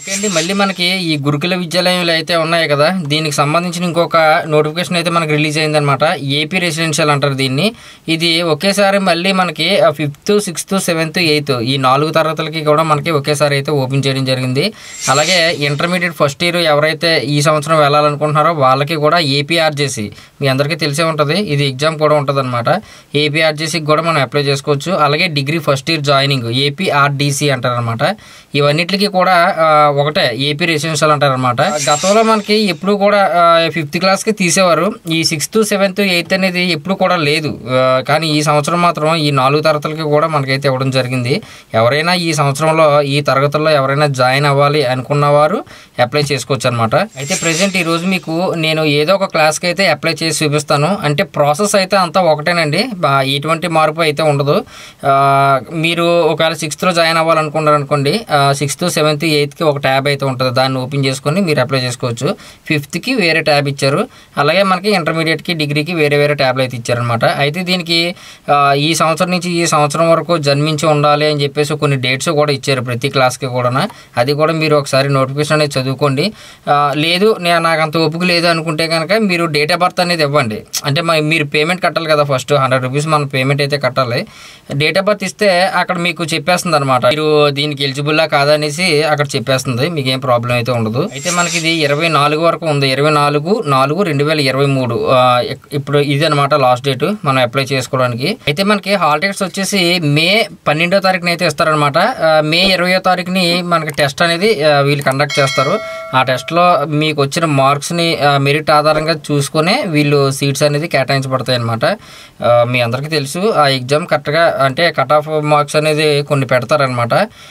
okay అండి మళ్ళీ మనకి ఈ గురుకుల విద్యాలయాలు అయితే ఉన్నాయి కదా దీనికి సంబంధించిన ఇంకొక నోటిఫికేషన్ అయితే మనకి రిలీజ్ అయిందనమాట ఏపీ రెసిడెన్షియల్ అంటారు దీన్ని ఇది ఒకేసారి మళ్ళీ మనకి ఫిఫ్త్ సిక్స్త్ సెవెంత్ ఎయిత్ ఈ నాలుగు తరగతులకి కూడా మనకి ఒకేసారి అయితే ఓపెన్ చేయడం జరిగింది అలాగే ఇంటర్మీడియట్ ఫస్ట్ ఇయర్ ఎవరైతే ఈ సంవత్సరం వెళ్ళాలనుకుంటున్నారో వాళ్ళకి కూడా ఏపీఆర్జేసి మీ అందరికీ తెలిసే ఉంటుంది ఇది ఎగ్జామ్ కూడా ఉంటుంది అనమాట ఏపీఆర్జేసీకి కూడా మనం అప్లై చేసుకోవచ్చు అలాగే degree first year joining APRDC అంటారు అనమాట ఇవన్నిటికి కూడా ఆ, ఒకటే ఏపీ రెసిడెన్షియల్ అంటారనమాట గతంలో మనకి ఎప్పుడు కూడా ఫిఫ్త్ క్లాస్కి తీసేవారు ఈ సిక్స్త్ సెవెంత్ ఎయిత్ అనేది ఎప్పుడు కూడా లేదు ఆ, కానీ ఈ సంవత్సరం మాత్రం ఈ నాలుగు తరగతులకి కూడా మనకైతే ఇవ్వడం జరిగింది ఎవరైనా ఈ సంవత్సరంలో ఈ తరగతుల్లో ఎవరైనా జాయిన్ అవ్వాలి అనుకున్న వారు అప్లై చేసుకోవచ్చు అనమాట అయితే ప్రజెంట్ ఈ రోజు మీకు నేను ఏదో ఒక క్లాస్కి అయితే అప్లై చేసి చూపిస్తాను అంటే ప్రాసెస్ అయితే అంతా ఒకటేనండి బా- ఎటువంటి మార్పు అయితే ఉండదు ఆ, మీరు ఒకవేళ సిక్స్త్లో జాయిన్ అవ్వాలనుకున్నారు అనుకోండి సిక్స్త్ సెవెంత్ ఎయిత్కి ఒక ట్యాబ్ అయితే ఉంటుంది దాన్ని ఓపెన్ చేసుకొని మీరు అప్లై చేసుకోవచ్చు ఫిఫ్త్కి వేరే ట్యాబ్ ఇచ్చారు అలాగే మనకి ఇంటర్మీడియట్కి డిగ్రీకి వేరే వేరే ట్యాబ్లు అయితే ఇచ్చారనమాట అయితే దీనికి ఆ, ఈ సంవత్సరం నుంచి ఈ సంవత్సరం వరకు జన్మించి ఉండాలి అని చెప్పేసి కొన్ని డేట్స్ కూడా ఇచ్చారు ప్రతి క్లాస్కి కూడా అది కూడా మీరు ఒకసారి నోటిఫికేషన్ అనేది చదువుకోండి ఆ, లేదు నేను నాకు అంత ఓపిక లేదు అనుకుంటే కనుక మీరు డేట్ ఆఫ్ బర్త్ అనేది ఇవ్వండి అంటే మ- మీరు పేమెంట్ కట్టాలి కదా ఫస్ట్ హండ్రెడ్ రూపీస్ మనం పేమెంట్ అయితే కట్టాలి డేట్ ఆఫ్ బర్త్ ఇస్తే అక్కడ మీకు చెప్పేస్తుంది అనమాట మీరు దీనికి ఎలిజిబుల్లా కాదనేసి అక్కడ చెప్పేస్తుంది మీకు ఏం ప్రాబ్లం అయితే ఉండదు అయితే మనకి ఇది ఇరవై నాలుగు వరకు ఉంది ఇరవై నాలుగు నాలుగు రెండు వేల ఇరవై మూడు ఇప్పుడు ఇది అనమాట లాస్ట్ డేట్ మనం అప్లై చేసుకోవడానికి అయితే మనకి హాల్ టికెట్స్ వచ్చేసి మే పన్నెండో తారీఖున అయితే ఇస్తారనమాట మే ఇరవయో తారీఖుని మనకి టెస్ట్ అనేది ఆ, వీళ్ళు కండక్ట్ చేస్తారు ఆ టెస్ట్లో మీకు వచ్చిన మార్క్స్ని మెరిట్ ఆధారంగా చూసుకునే వీళ్ళు సీట్స్ అనేది కేటాయించబడతాయి అనమాట మీ అందరికీ తెలుసు ఆ ఎగ్జామ్ కరెక్ట్గా అంటే కట్ ఆఫ్ మార్క్స్ అనేది కొన్ని పెడతారనమాట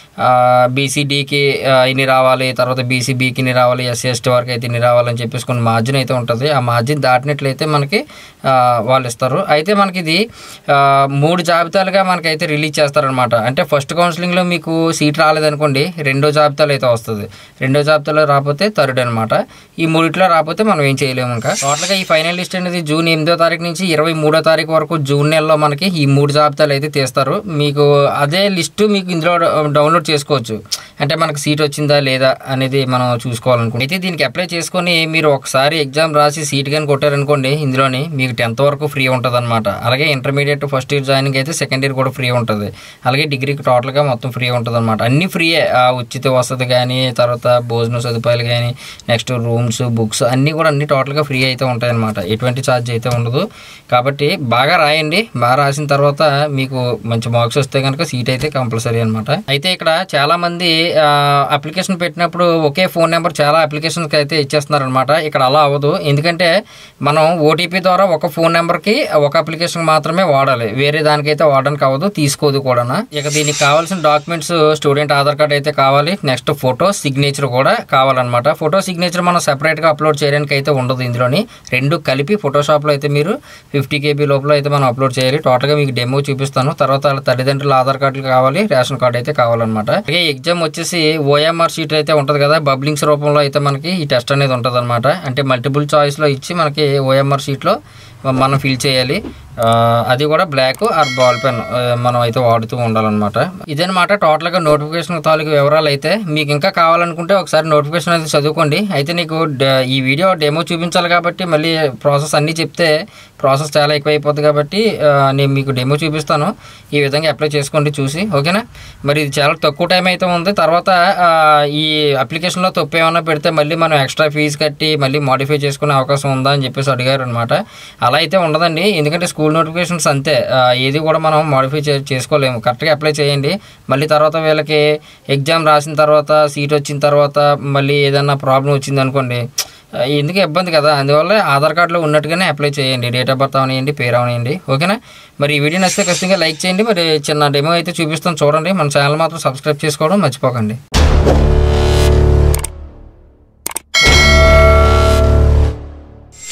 బీసీడీకి ఇన్ని రావాలి తర్వాత బీసీబీకి ఇన్ని రావాలి ఎస్సీ ఎస్టీ వరకు అయితే ఇన్ని రావాలని చెప్పేసి కొన్ని మార్జిన్ అయితే ఉంటుంది ఆ మార్జిన్ దాటినట్లయితే మనకి ఆ, వాళ్ళు ఇస్తారు అయితే మనకి ఇది ఆ, మూడు జాబితాలుగా మనకైతే రిలీజ్ చేస్తారనమాట అంటే ఫస్ట్ కౌన్సిలింగ్లో మీకు సీట్ రాలేదనుకోండి రెండో జాబితాలో అయితే వస్తుంది రెండో జాబితాలో రాకపోతే థర్డ్ అనమాట ఈ మూడిట్లో రాకపోతే మనం ఏం చేయలేము ఇంకా టోటల్గా ఈ ఫైనల్ లిస్ట్ అనేది జూన్ ఎనిమిదో తారీఖు నుంచి ఇరవై మూడో తారీఖు వరకు జూన్ నెలలో మనకి ఈ మూడు జాబితాలు అయితే తీస్తారు మీకు అదే లిస్ట్ మీకు ఇందులో డౌన్లోడ్ చేసుకోవచ్చు అంటే మనకి సీట్ వచ్చిందా లేదా అనేది మనం చూసుకోవాలనుకుంటే అయితే దీనికి అప్లై చేసుకొని మీరు ఒకసారి ఎగ్జామ్ రాసి సీట్ కానీ కొట్టారనుకోండి ఇందులోని మీకు టెన్త్ వరకు ఫ్రీ ఉంటుంది అనమాట అలాగే ఇంటర్మీడియట్ ఫస్ట్ ఇయర్ జాయినింగ్ అయితే సెకండ్ ఇయర్ కూడా ఫ్రీ ఉంటుంది అలాగే డిగ్రీకి టోటల్గా మొత్తం ఫ్రీ ఉంటుంది అనమాట అన్ని ఫ్రీయే ఆ ఉచిత వసతి కానీ తర్వాత భోజన సదుపాయాలు కానీ నెక్స్ట్ రూమ్స్ బుక్స్ అన్నీ కూడా అన్ని టోటల్గా ఫ్రీ అయితే ఉంటాయి అనమాట ఎటువంటి ఛార్జ్ అయితే ఉండదు కాబట్టి బాగా రాయండి బాగా రాసిన తర్వాత మీకు మంచి మార్క్స్ వస్తే కనుక సీట్ అయితే కంపల్సరీ అనమాట అయితే ఇక్కడ చాలా మంది అప్లికేషన్ పెట్టినప్పుడు ఒకే ఫోన్ నెంబర్ చాలా అప్లికేషన్కి అయితే ఇచ్చేస్తున్నారు అనమాట ఇక్కడ అలా అవ్వదు ఎందుకంటే మనం ఓటీపీ ద్వారా ఒక ఫోన్ నెంబర్కి ఒక అప్లికేషన్ మాత్రమే వాడాలి వేరే దానికైతే వాడడానికి అవ్వదు తీసుకోదు కూడా ఇక దీనికి కావాల్సిన డాక్యుమెంట్స్ స్టూడెంట్ ఆధార్ కార్డ్ అయితే కావాలి నెక్స్ట్ ఫోటో సిగ్నేచర్ కూడా కావాలన్నమాట ఫోటో సిగ్నేచర్ మనం సెపరేట్గా అప్లోడ్ చేయడానికి అయితే ఉండదు ఇందులోని రెండు కలిపి ఫోటోషాప్లో అయితే మీరు ఫిఫ్టీ కేబీ లోపల అయితే మనం అప్లోడ్ చేయాలి టోటల్గా మీకు డెమో చూపిస్తాను తర్వాత వాళ్ళ తల్లిదండ్రుల ఆధార్ కార్డులు కావాలి రేషన్ కార్డు అయితే కావాలన్నమాట అలాగే ఎగ్జామ్ వచ్చేసి ఓఎంఆర్ షీట్ అయితే ఉంటుంది కదా బబ్లింగ్స్ రూపంలో అయితే మనకి ఈ టెస్ట్ అనేది ఉంటుంది అంటే మల్టిపుల్ చాయిస్లో ఇచ్చి మనకి ఓఎంఆర్ షీట్లో మనం ఫిల్ చేయాలి ఆ, అది కూడా బ్లాక్ ఆర్ బాల్ పెన్ ఆ, మనం అయితే వాడుతూ ఉండాలన్నమాట ఇదనమాట టోటల్గా నోటిఫికేషన్ తాలూకు వివరాలు అయితే మీకు ఇంకా కావాలనుకుంటే ఒకసారి నోటిఫికేషన్ అయితే చదువుకోండి అయితే నీకు డ- ఈ వీడియో డెమో చూపించాలి కాబట్టి మళ్ళీ ప్రాసెస్ అన్నీ చెప్తే ప్రాసెస్ చాలా ఎక్కువ అయిపోతుంది కాబట్టి ఆ, నేను మీకు డెమో చూపిస్తాను ఈ విధంగా అప్లై చేసుకోండి చూసి ఓకేనా మరి ఇది చాలా తక్కువ టైం అయితే ఉంది తర్వాత ఆ, ఈ అప్లికేషన్లో తప్పు ఏమైనా పెడితే మళ్ళీ మనం ఎక్స్ట్రా ఫీజు కట్టి మళ్ళీ మాడిఫై చేసుకునే అవకాశం ఉందా అని చెప్పేసి అడిగారు అనమాట అలా అయితే ఉండదండి ఎందుకంటే స్కూల్ నోటిఫికేషన్స్ అంతే ఆ, ఏది కూడా మనం మాడిఫై చే చేసుకోలేము కరెక్ట్గా అప్లై చేయండి మళ్ళీ తర్వాత వీళ్ళకి ఎగ్జామ్ రాసిన తర్వాత సీట్ వచ్చిన తర్వాత మళ్ళీ ఏదైనా ప్రాబ్లం వచ్చింది అనుకోండి ఆ, ఎందుకు ఇబ్బంది కదా అందువల్ల ఆధార్ కార్డులో ఉన్నట్టుగానే అప్లై చేయండి డేట్ ఆఫ్ బర్త్ అవనియండి పేరు అవనియండి ఓకేనా మరి ఈ వీడియో నచ్చితే ఖచ్చితంగా లైక్ చేయండి మరి చిన్న డెమో అయితే చూపిస్తాను చూడండి మన ఛానల్ మాత్రం సబ్స్క్రైబ్ చేసుకోవడం మర్చిపోకండి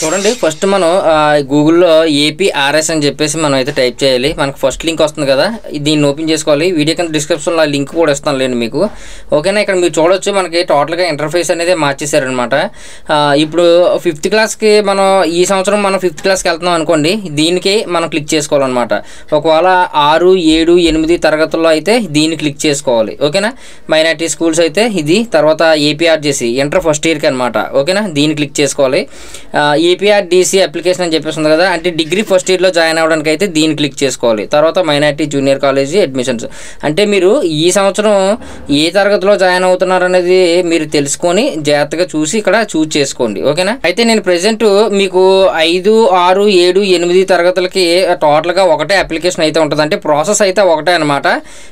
చూడండి ఫస్ట్ మనం ఆ, గూగుల్లో ఏపీఆర్ఎస్ అని చెప్పేసి మనం అయితే టైప్ చేయాలి మనకు ఫస్ట్ లింక్ వస్తుంది కదా దీన్ని ఓపెన్ చేసుకోవాలి వీడియో కింద డిస్క్రిప్షన్లో ఆ లింక్ కూడా ఇస్తాను లేండి మీకు ఓకేనా ఇక్కడ మీరు చూడొచ్చు మనకి టోటల్గా ఇంటర్ఫేస్ అనేది మార్చేశారనమాట ఇప్పుడు ఫిఫ్త్ క్లాస్కి మనం ఈ సంవత్సరం మనం ఫిఫ్త్ క్లాస్కి వెళ్తున్నాం అనుకోండి దీనికి మనం క్లిక్ చేసుకోవాలన్నమాట ఒకవేళ ఆరు ఏడు ఎనిమిది తరగతుల్లో అయితే దీన్ని క్లిక్ చేసుకోవాలి ఓకేనా మైనార్టీ స్కూల్స్ అయితే ఇది తర్వాత ఏపీఆర్జేసి ఇంటర్ ఫస్ట్ ఇయర్కి అనమాట ఓకేనా దీన్ని క్లిక్ చేసుకోవాలి ఏపీఆర్డిసి అప్లికేషన్ అని చెప్పేసి ఉంది కదా అంటే డిగ్రీ ఫస్ట్ ఇయర్లో జాయిన్ అవ్వడానికి అయితే దీన్ని క్లిక్ చేసుకోవాలి తర్వాత మైనార్టీ జూనియర్ కాలేజీ అడ్మిషన్స్ అంటే మీరు ఈ సంవత్సరం ఏ తరగతిలో జాయిన్ అవుతున్నారు అనేది మీరు తెలుసుకొని జాగ్రత్తగా చూసి ఇక్కడ చూజ్ చేసుకోండి ఓకేనా అయితే నేను ప్రెసెంట్ మీకు ఐదు ఆరు ఏడు ఎనిమిది తరగతులకి టోటల్గా ఒకటే అప్లికేషన్ అయితే ఉంటుంది అంటే ప్రాసెస్ అయితే ఒకటే అనమాట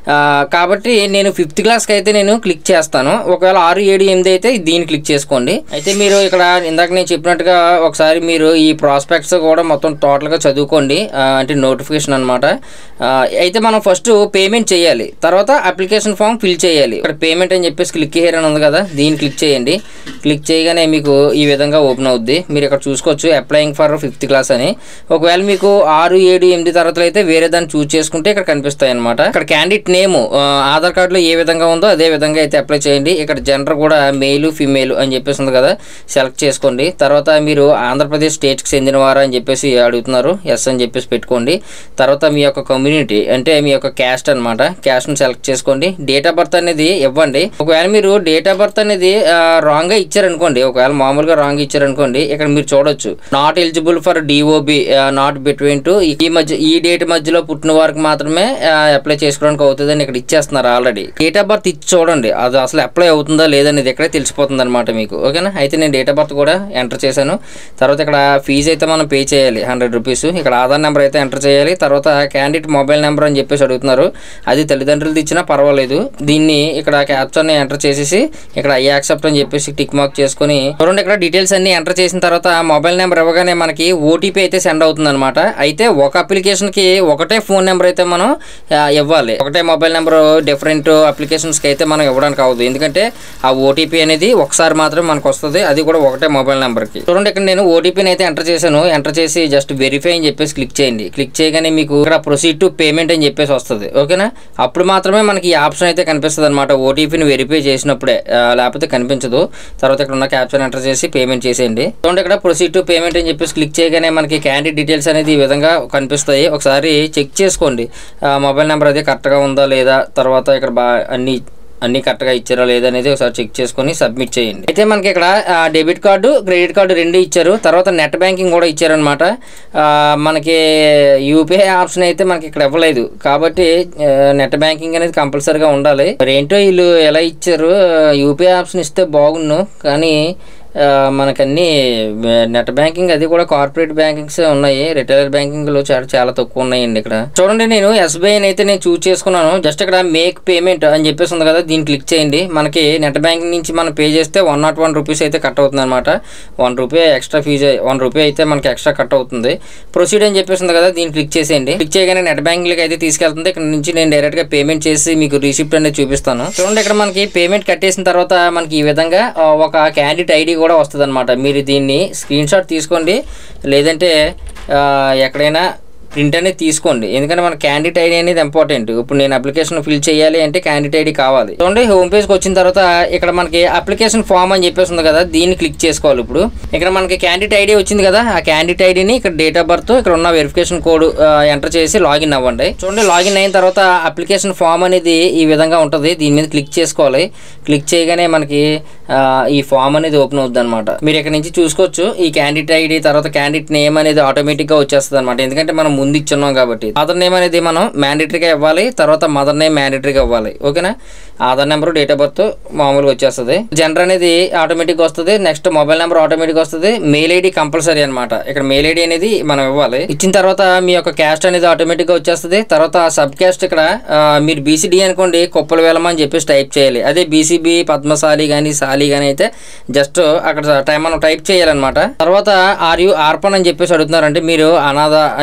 కాబట్టి నేను ఫిఫ్త్ క్లాస్కి అయితే నేను క్లిక్ చేస్తాను ఒకవేళ ఆరు ఏడు ఎనిమిది అయితే దీన్ని క్లిక్ చేసుకోండి అయితే మీరు ఇక్కడ ఇందాక నేను చెప్పినట్టుగా ఒకసారి మీరు ఈ ప్రాస్పెక్ట్స్ కూడా మొత్తం టోటల్గా చదువుకోండి ఆ, అంటే నోటిఫికేషన్ అనమాట అయితే మనం ఫస్ట్ పేమెంట్ చేయాలి తర్వాత అప్లికేషన్ ఫామ్ ఫిల్ చేయాలి ఇక్కడ పేమెంట్ అని చెప్పేసి క్లిక్ హియర్ అని ఉంది కదా దీన్ని క్లిక్ చేయండి క్లిక్ చేయగానే మీకు ఈ విధంగా ఓపెన్ అవుద్ది మీరు ఇక్కడ చూసుకోవచ్చు అప్లయింగ్ ఫర్ ఫిఫ్త్ క్లాస్ అని ఒకవేళ మీకు ఆరు ఏడు ఎనిమిది తరగతులు అయితే వేరే దాన్ని చూస్ చేసుకుంటే ఇక్కడ కనిపిస్తాయి అనమాట ఇక్కడ క్యాండిడేట్ నేమ్ ఆధార్ కార్డులో ఏ విధంగా ఉందో అదే విధంగా అయితే అప్లై చేయండి ఇక్కడ జెండర్ కూడా మెయిల్ ఫిమేల్ అని చెప్పేసి ఉంది కదా సెలెక్ట్ చేసుకోండి తర్వాత మీరు ఆంధ్రప్రదేశ్ స్టేట్కి చెందినవారా అని చెప్పేసి అడుగుతున్నారు ఎస్ అని చెప్పేసి పెట్టుకోండి తర్వాత మీ యొక్క కమ్యూనిటీ అంటే మీ యొక్క క్యాస్ట్ అనమాట క్యాస్ట్ని సెలెక్ట్ చేసుకోండి డేట్ ఆఫ్ బర్త్ అనేది ఇవ్వండి ఒకవేళ మీరు డేట్ ఆఫ్ బర్త్ అనేది రాంగ్గా ఇచ్చారనుకోండి ఒకవేళ మామూలుగా రాంగ్ ఇచ్చారనుకోండి ఇక్కడ మీరు చూడొచ్చు not eligible for DOB not between to ఈ మధ్య ఈ డేట్ మధ్యలో పుట్టిన వారికి మాత్రమే అప్లై చేసుకోవడానికి అవుతుందని ఇక్కడ ఇచ్చేస్తున్నారు ఆల్రెడీ డేట్ ఆఫ్ బర్త్ ఇచ్చి చూడండి అది అసలు అప్లై అవుతుందా లేదనేది ఇక్కడే తెలిసిపోతుంది అనమాట మీకు ఓకేనా అయితే నేను డేట్ ఆఫ్ బర్త్ కూడా ఎంటర్ చేశాను తర్వాత ఇక్కడ ఫీజు అయితే మనం పే చేయాలి హండ్రెడ్ రూపీస్ ఇక్కడ ఆధార్ నెంబర్ అయితే ఎంటర్ చేయాలి తర్వాత క్యాండిడేట్ మొబైల్ నెంబర్ అని చెప్పేసి అడుగుతున్నారు అది తల్లిదండ్రులది ఇచ్చినా పర్వాలేదు దీన్ని ఇక్కడ క్యాప్చర్ని ఎంటర్ చేసేసి ఇక్కడ ఐ యాక్సెప్ట్ అని చెప్పేసి టిక్ మార్క్ చేసుకొని చూడండి ఇక్కడ డీటెయిల్స్ అన్ని ఎంటర్ చేసిన తర్వాత మొబైల్ నెంబర్ ఇవ్వగానే మనకి ఓటీపీ అయితే సెండ్ అవుతుంది అనమాట అయితే ఒక అప్లికేషన్కి ఒకటే ఫోన్ నెంబర్ అయితే మనం ఆ, ఇవ్వాలి ఒకటే మొబైల్ నెంబర్ డిఫరెంట్ అప్లికేషన్స్కి అయితే మనం ఇవ్వడానికి అవ్వదు ఎందుకంటే ఆ ఓటీపీ అనేది ఒకసారి మాత్రమే మనకు వస్తుంది అది కూడా ఒకటే మొబైల్ నెంబర్కి చూడండి ఇక్కడ నేను ఓటీపీని అయితే ఎంటర్ చేశాను ఎంటర్ చేసి జస్ట్ వెరిఫై అని చెప్పేసి క్లిక్ చేయండి క్లిక్ చేయగానే మీకు ఇక్కడ ప్రొసీడ్ టు పేమెంట్ అని చెప్పేసి వస్తుంది ఓకేనా అప్పుడు మాత్రమే మనకి ఈ ఆప్షన్ అయితే కనిపిస్తుంది అనమాట ఓటీపీని వెరిఫై చేసినప్పుడే ఆ, లేకపోతే కనిపించదు తర్వాత ఇక్కడ ఉన్న క్యాప్షన్ ఎంటర్ చేసి పేమెంట్ చేసేయండి చూడండి ఇక్కడ ప్రొసీడ్ టు పేమెంట్ అని చెప్పేసి క్లిక్ చేయగానే మనకి క్యాండిడేట్ డీటెయిల్స్ అనేది ఈ విధంగా కనిపిస్తాయి ఒకసారి చెక్ చేసుకోండి ఆ, మొబైల్ నెంబర్ అది కరెక్ట్గా ఉందా లేదా తర్వాత ఇక్కడ బా అన్ని అన్ని కరెక్ట్గా ఇచ్చారా లేదా అనేది ఒకసారి చెక్ చేసుకొని సబ్మిట్ చేయండి అయితే మనకి ఇక్కడ ఆ, డెబిట్ కార్డు క్రెడిట్ కార్డు రెండు ఇచ్చారు తర్వాత నెట్ బ్యాంకింగ్ కూడా ఇచ్చారనమాట ఆ, మనకి యూపీఐ ఆప్షన్ అయితే మనకి ఇక్కడ ఇవ్వలేదు కాబట్టి ఆ, నెట్ బ్యాంకింగ్ అనేది కంపల్సరీగా ఉండాలి మరి ఏంటో వీళ్ళు ఎలా ఇచ్చారు యూపీఐ ఆప్షన్ ఇస్తే బాగుండు కానీ ఆ, మనకన్నీ ఆ, నెట్ బ్యాంకింగ్ అది కూడా కార్పొరేట్ బ్యాంకింగ్స్ ఉన్నాయి రిటైల్ బ్యాంకింగ్లో చాలా చాలా తక్కువ ఉన్నాయండి ఇక్కడ చూడండి నేను ఎస్బీఐ అయితే నేను చూస్ చేసుకున్నాను జస్ట్ ఇక్కడ మేక్ పేమెంట్ అని చెప్పేసి ఉంది కదా దీన్ని క్లిక్ చేయండి మనకి నెట్ బ్యాంకింగ్ నుంచి మనం పే చేస్తే వన్ నాట్ వన్ రూపీస్ అయితే కట్ అవుతుంది అనమాట one rupee extra fee one rupee అయితే మనకి ఎక్స్ట్రా కట్ అవుతుంది ప్రొసీడ్ అని చెప్పేసి ఉంది కదా దీన్ని క్లిక్ చేసేయండి క్లిక్ చేయగానే నెట్ బ్యాంకింగ్కి అయితే తీసుకెళ్తుంది ఇక్కడ నుంచి నేను డైరెక్ట్గా పేమెంట్ చేసి మీకు రిసిప్ట్ అనేది చూపిస్తాను చూడండి ఇక్కడ మనకి పేమెంట్ కట్టేసిన తర్వాత మనకి ఈ విధంగా ఆ, ఒక క్యాండిడేట్ ఐడి కూడా వస్తుంది అనమాట మీరు దీన్ని స్క్రీన్ షాట్ తీసుకోండి లేదంటే ఆ, ఎక్కడైనా ప్రింట్ అనేది తీసుకోండి ఎందుకంటే మన క్యాండిడేట్ ఐడి అనేది ఇంపార్టెంట్ ఇప్పుడు నేను అప్లికేషన్ ఫిల్ చేయాలి అంటే క్యాండిడేట్ ఐడి కావాలి చూడండి హోమ్ పేజ్కి వచ్చిన తర్వాత ఇక్కడ మనకి అప్లికేషన్ ఫామ్ అని చెప్పేసి ఉంది కదా దీన్ని క్లిక్ చేసుకోవాలి ఇప్పుడు ఇక్కడ మనకి క్యాండిడేట్ ఐడి వచ్చింది కదా ఆ క్యాండిడేట్ ఐడిని ఇక్కడ డేట్ ఆఫ్ బర్త్ ఇక్కడ ఉన్న వెరిఫికేషన్ కోడ్ ఎంటర్ చేసి లాగిన్ అవ్వండి చూడండి లాగిన్ అయిన తర్వాత అప్లికేషన్ ఫామ్ అనేది ఈ విధంగా ఉంటుంది దీని మీద క్లిక్ చేసుకోవాలి క్లిక్ చేయగానే మనకి ఆ, ఈ ఫామ్ అనేది ఓపెన్ అవుతుంది అనమాట మీరు ఇక్కడ నుంచి చూసుకోవచ్చు ఈ క్యాండిడేట్ ఐడి తర్వాత క్యాండిడేట్ నేమ్ అనేది ఆటోమేటిక్గా వచ్చేస్తుంది అనమాట ఎందుకంటే మనం ముందు ఇచ్చున్నాం కాబట్టి ఆధార్ నేమ్ అనేది మనం మ్యాండేటరీగా ఇవ్వాలి తర్వాత మదర్ నేమ్ మ్యాండేటరీగా ఇవ్వాలి ఓకేనా Aadhaar number date of birth మామూలుగా వచ్చేస్తుంది జెండర్ అనేది ఆటోమేటిక్గా వస్తుంది నెక్స్ట్ మొబైల్ నెంబర్ ఆటోమేటిక్గా వస్తుంది మెయిల్ ఐడి కంపల్సరీ అనమాట ఇక్కడ మెయిల్ ఐడి అనేది మనం ఇవ్వాలి ఇచ్చిన తర్వాత మీ యొక్క క్యాస్ట్ అనేది ఆటోమేటిక్గా వచ్చేస్తుంది తర్వాత సబ్ క్యాస్ట్ ఇక్కడ ఆ, మీరు బీసీడీ అనుకోండి కుప్పల వేలమ అని చెప్పేసి టైప్ చేయాలి అదే బీసీబీ పద్మశాలి కానీ సాలి కానీ అయితే జస్ట్ అక్కడ టైం మనం టైప్ చేయాలన్నమాట తర్వాత ఆర్ యు ఆర్పన్ అని చెప్పేసి అడుగుతున్నారంటే మీరు అనాథ అని చెప్పేసి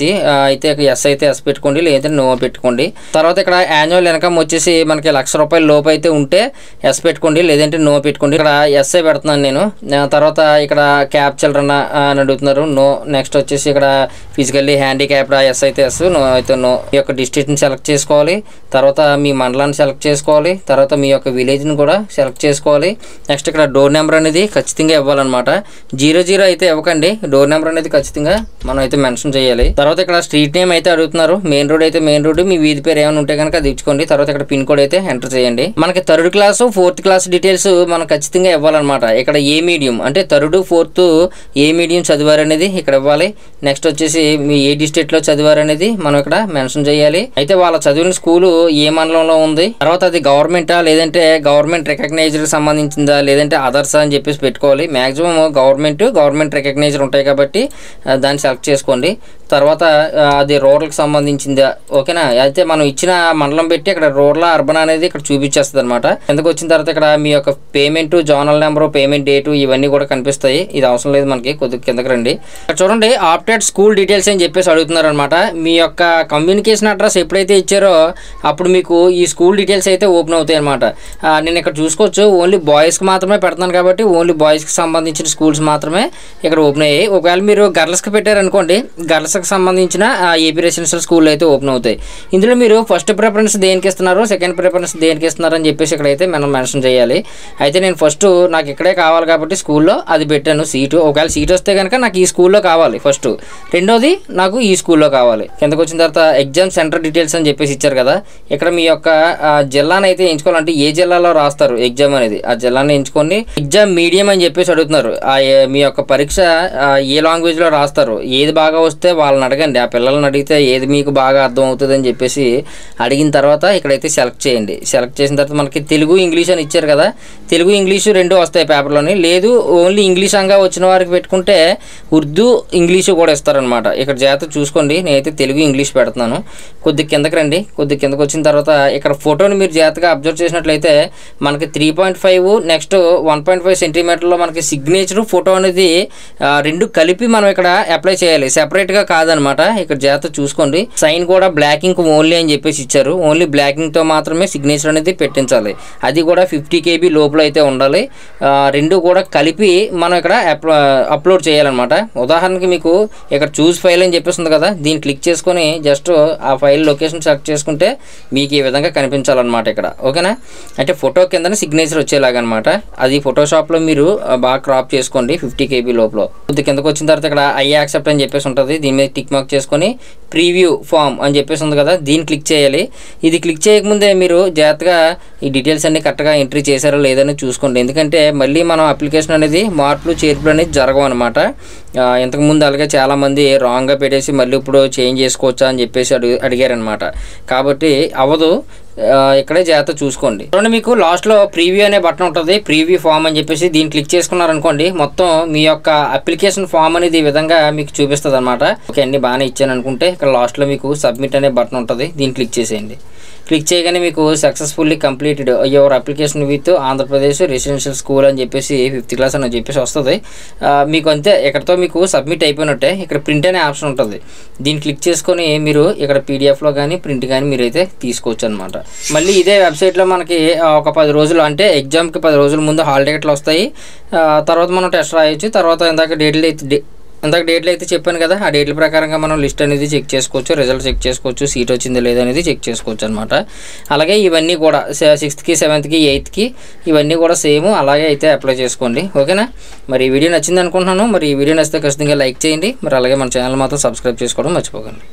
వచ్చేసి ఆ, అయితే ఎస్ అయితే ఎస్ పెట్టుకోండి లేదంటే నో పెట్టుకోండి తర్వాత ఇక్కడ యాన్యువల్ ఇన్కమ్ వచ్చేసి మనకి లక్ష రూపాయల లోపు అయితే ఉంటే ఎస్ పెట్టుకోండి లేదంటే నో పెట్టుకోండి ఇక్కడ ఎస్ఏ పెడుతున్నాను నేను ఆ, తర్వాత ఇక్కడ క్యాబ్ చిల్డ్రన్ అని అడుగుతున్నారు నో నెక్స్ట్ వచ్చేసి ఇక్కడ ఫిజికల్లీ హ్యాండిక్యాప్డ్ ఎస్ అయితే ఎస్ నో అయితే నో ఈ యొక్క డిస్ట్రిక్ట్ని సెలెక్ట్ చేసుకోవాలి తర్వాత మీ మండలాన్ని సెలెక్ట్ చేసుకోవాలి తర్వాత మీ యొక్క విలేజ్ని కూడా సెలెక్ట్ చేసుకోవాలి నెక్స్ట్ ఇక్కడ డోర్ నెంబర్ అనేది ఖచ్చితంగా ఇవ్వాలన్నమాట జీరో జీరో అయితే ఇవ్వకండి డోర్ నెంబర్ అనేది ఖచ్చితంగా మనం అయితే మెన్షన్ చేయాలి తర్వాత ఇక్కడ స్ట్రీట్ నేమ్ అయితే అడుగుతున్నారు మెయిన్ రోడ్ అయితే మెయిన్ రోడ్ మీ వీధి పేరు ఏమైనా ఉంటే కనుక అది ఇచ్చుకోండి తర్వాత ఇక్కడ పిన్ కోడ్ అయితే ఎంటర్ చేయండి మనకి third class fourth class details మనం ఖచ్చితంగా ఇవ్వాలన్నమాట ఇక్కడ ఏ మీడియం అంటే థర్డ్ ఫోర్త్ ఏ మీడియం చదివారు అనేది ఇక్కడ ఇవ్వాలి నెక్స్ట్ వచ్చేసి మీ ఏ డిస్ట్రిక్ట్ లో చదివారు అనేది మనం ఇక్కడ మెన్షన్ చేయాలి అయితే వాళ్ళ చదివిన స్కూలు ఏ మండలంలో ఉంది తర్వాత అది గవర్నమెంటా లేదంటే గవర్నమెంట్ రికగ్నైజ్డ్ సంబంధించిందా లేదంటే అదర్స్ అని చెప్పేసి పెట్టుకోవాలి మాక్సిమం గవర్నమెంట్ గవర్నమెంట్ రికగ్నైజ్డ్ ఉంటాయి కాబట్టి ఆ, దాన్ని సెలెక్ట్ చేసుకోండి తర్వాత ఆ, అది రూరల్కి సంబంధించిందా ఓకేనా అయితే మనం ఇచ్చిన మండలం పెట్టి ఇక్కడ రూరల్ అర్బన్ అనేది ఇక్కడ చూపించేస్తుంది అనమాట ఎందుకు వచ్చిన తర్వాత ఇక్కడ మీ యొక్క payment zonal number payment date ఇవన్నీ కూడా కనిపిస్తాయి ఇది అవసరం లేదు మనకి కొద్దిగా కిందకి రండి ఇక్కడ చూడండి ఆప్టెడ్ స్కూల్ డీటెయిల్స్ అని చెప్పేసి అడుగుతున్నారు అనమాట మీ యొక్క కమ్యూనికేషన్ అడ్రస్ ఎప్పుడైతే ఇచ్చారో అప్పుడు మీకు ఈ స్కూల్ డీటెయిల్స్ అయితే ఓపెన్ అవుతాయి అనమాట నేను ఇక్కడ చూసుకోవచ్చు ఓన్లీ బాయ్స్కి మాత్రమే పెడతాను కాబట్టి ఓన్లీ బాయ్స్కి సంబంధించిన స్కూల్స్ మాత్రమే ఇక్కడ ఓపెన్ అయ్యాయి ఒకవేళ మీరు గర్ల్స్కి పెట్టారనుకోండి గర్ల్స్కి సంబంధించిన ఏపీ రెసిడెన్షియల్ స్కూల్ అయితే ఓపెన్ అవుతాయి ఇందులో మీరు ఫస్ట్ ప్రిఫరెన్స్ దేనికి ఇస్తున్నారు సెకండ్ ప్రిఫరెన్స్ దేనికి ఇస్తున్నారు అని చెప్పేసి ఇక్కడైతే మనం మెన్షన్ చేయాలి అయితే నేను ఫస్ట్ నాకు ఇక్కడే కావాలి కాబట్టి స్కూల్లో అది పెట్టాను సీటు ఒకవేళ సీట్ వస్తే కనుక నాకు ఈ స్కూల్లో కావాలి ఫస్ట్ రెండోది నాకు ఈ స్కూల్లో కావాలి కిందకు వచ్చిన తర్వాత ఎగ్జామ్ సెంటర్ డీటెయిల్స్ అని చెప్పేసి ఇచ్చారు కదా ఇక్కడ మీ యొక్క ఆ, జిల్లాని అయితే ఎంచుకోవాలంటే ఏ జిల్లాలో రాస్తారు ఎగ్జామ్ అనేది ఆ జిల్లాని ఎంచుకొని ఎగ్జామ్ మీడియం అని చెప్పేసి అడుగుతున్నారు ఆ ఏ- మీ యొక్క పరీక్ష ఆ, ఏ లాంగ్వేజ్ లో రాస్తారు ఏది బాగా వస్తే వాళ్ళని అడగండి ఆ పిల్లల్ని అడిగితే ఏది మీకు బాగా అర్థం అవుతుంది అని చెప్పేసి అడిగిన తర్వాత ఇక్కడైతే సెలెక్ట్ చేయండి సెలెక్ట్ చేసిన తర్వాత మనకి తెలుగు ఇంగ్లీష్ అని ఇచ్చారు కదా తెలుగు ఇంగ్లీషు రెండు వస్తాయి పేపర్లోని లేదు ఓన్లీ ఇంగ్లీష్ అంగా వచ్చిన వారికి పెట్టుకుంటే ఉర్దూ ఇంగ్లీషు కూడా ఇస్తారనమాట ఇక్కడ జాగ్రత్త చూసుకోండి నేనైతే తెలుగు ఇంగ్లీష్ పెడుతున్నాను కొద్ది కిందకి రండి కొద్ది కిందకి వచ్చిన తర్వాత ఇక్కడ ఫోటోని మీరు జాగ్రత్తగా అబ్జర్వ్ చేసినట్లయితే మనకి three point five next one point five సెంటీమీటర్లో మనకి సిగ్నేచర్ ఫోటో అనేది ఆ, రెండు కలిపి మనం ఇక్కడ అప్లై చేయాలి సెపరేట్గా కాదనమాట ఇక్కడ జాగ్రత్త చూసుకోండి సైన్ కూడా బ్లాక్ ఇంక్ ఓన్లీ అని చెప్పేసి ఇచ్చారు ఓన్లీ బ్లాక్ ఇంక్తో మాత్రమే సిగ్నేచర్ అనేది పెట్టించాలి అది కూడా ఫిఫ్టీ కేబీ లోపల అయితే ఉండాలి ఆ, రెండు కూడా కలిపి మనం ఇక్కడ అప్- అప్లోడ్ చేయాలన్నమాట ఉదాహరణకి మీకు ఇక్కడ చూస్ ఫైల్ అని చెప్పేసి ఉంది కదా దీన్ని క్లిక్ చేసుకొని జస్ట్ ఆ ఫైల్ లొకేషన్ సెలెక్ట్ చేసుకుంటే మీకు ఈ విధంగా కనిపించాలన్నమాట ఇక్కడ ఓకేనా అంటే ఫోటో కింద సిగ్నేచర్ వచ్చేలాగనమాట అది ఫోటోషాప్లో మీరు ఆ, బాగా క్రాప్ చేసుకోండి ఫిఫ్టీ కేబీ లోపల కొద్ది కిందకు వచ్చిన తర్వాత ఇక్కడ ఐ యాక్సెప్ట్ అని చెప్పేసి ఉంటుంది దీని మీద టిక్ మార్క్ చేసుకొని ప్రీవ్యూ ఫామ్ అని చెప్పేసి ఉంది కదా దీన్ని క్లిక్ చేయాలి ఇది క్లిక్ చేయకముందే మీరు జాగ్రత్తగా ఈ డీటెయిల్స్ అన్ని కరెక్ట్గా ఎంట్రీ చేశారో లేదని చూసుకోండి ఎందుకంటే మళ్ళీ మనం అప్లికేషన్ అనేది మార్పులు చేర్పులు అనేది జరగవు అనమాట ఇంతకుముందు అలాగే చాలామంది రాంగ్గా పెట్టేసి మళ్ళీ ఇప్పుడు చేంజ్ చేసుకోవచ్చా అని చెప్పేసి అడిగి అడిగారనమాట కాబట్టి అవ్వదు ఆ, ఇక్కడే జాగ్రత్త చూసుకోండి చూడండి మీకు లాస్ట్లో ప్రీవ్యూ అనే బటన్ ఉంటుంది ప్రీవ్యూ ఫామ్ అని చెప్పేసి దీన్ని క్లిక్ చేసుకున్నారనుకోండి మొత్తం మీ యొక్క అప్లికేషన్ ఫామ్ అనేది ఈ విధంగా మీకు చూపిస్తుంది అనమాట ఓకే అన్ని బాగానే ఇచ్చాను అనుకుంటే ఇక్కడ లాస్ట్లో మీకు సబ్మిట్ అనే బటన్ ఉంటుంది దీన్ని క్లిక్ చేసేయండి క్లిక్ చేయగానే మీకు successfully completed your application with Andhra Pradesh residential school అని చెప్పేసి ఫిఫ్త్ క్లాస్ అని చెప్పేసి వస్తుంది ఆ, మీకు అంతే ఇక్కడతో మీకు సబ్మిట్ అయిపోయినట్టే ఇక్కడ ప్రింట్ అనే ఆప్షన్ ఉంటుంది దీన్ని క్లిక్ చేసుకొని మీరు ఇక్కడ పీడిఎఫ్లో కానీ ప్రింట్ కానీ మీరైతే తీసుకోవచ్చు అనమాట మళ్ళీ ఇదే వెబ్సైట్లో మనకి ఆ, ఒక పది రోజులు అంటే ఎగ్జామ్కి పది రోజుల ముందు హాల్ టికెట్లు వస్తాయి ఆ, తర్వాత మనం టెస్ట్ రాయొచ్చు తర్వాత ఇందాక డేట్లు అయితే డే- ఇందాక డేట్లు అయితే చెప్పాను కదా ఆ డేట్ల ప్రకారంగా మనం లిస్ట్ అనేది చెక్ చేసుకోవచ్చు రిజల్ట్ చెక్ చేసుకోవచ్చు సీట్ వచ్చిందో లేదో అనేది చెక్ చేసుకోవచ్చు అనమాట అలాగే ఇవన్నీ కూడా సిక్స్త్కి సెవెంత్కి ఎయిత్కి ఇవన్నీ కూడా సేమ్ అలాగే అయితే అప్లై చేసుకోండి ఓకేనా మరి ఈ వీడియో నచ్చింది అనుకుంటున్నాను మరి ఈ వీడియో నచ్చితే ఖచ్చితంగా లైక్ చేయండి మరి అలాగే మన ఛానల్ మాత్రం సబ్స్క్రైబ్ చేసుకోవడం మర్చిపోకండి